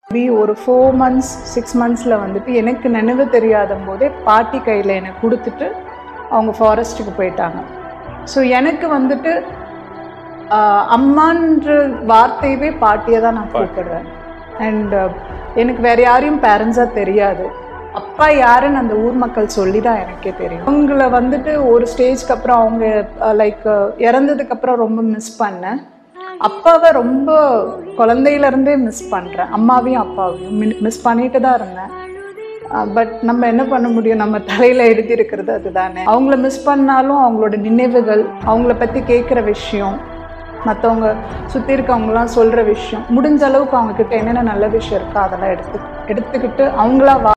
B ஒரு four months six மந்த்ஸில் வந்துட்டு எனக்கு நினைவு தெரியாத போதே பாட்டி கையில் எனக்கு கொடுத்துட்டு அவங்க ஃபாரஸ்ட்டுக்கு போயிட்டாங்க ஸோ எனக்கு வந்துட்டு ஆஹ், அம்மான்ற வார்த்தையவே பாட்டியை தான் நான் கூப்பிடுறேன் அண்ட் எனக்கு வேற யாரையும் பேரண்ட்ஸாக தெரியாது அப்பா யாருன்னு அந்த ஊர் மக்கள் சொல்லி தான் எனக்கே தெரியும் அவங்கள வந்துட்டு ஒரு ஸ்டேஜ்க்கு அப்புறம் அவங்க லைக் இறந்ததுக்கு அப்புறம் ரொம்ப மிஸ் பண்ணேன் அப்பாவை ரொம்ப குழந்தையில இருந்தே மிஸ் பண்றேன் அம்மாவையும் அப்பாவையும் மிஸ் பண்ணிட்டு தான் இருந்தேன் பட் நம்ம என்ன பண்ண முடியும் நம்ம தலையில எழுதி இருக்கிறது அதுதானே அவங்கள மிஸ் பண்ணாலும் அவங்களோட நினைவுகள் அவங்கள பத்தி கேட்குற விஷயம் மற்றவங்க சுற்றி இருக்கவங்கலாம் சொல்கிற விஷயம் முடிஞ்ச அளவுக்கு அவங்கக்கிட்ட என்னென்ன நல்ல விஷயம் இருக்கோ அதெல்லாம் எடுத்து எடுத்துக்கிட்டு அவங்களா வா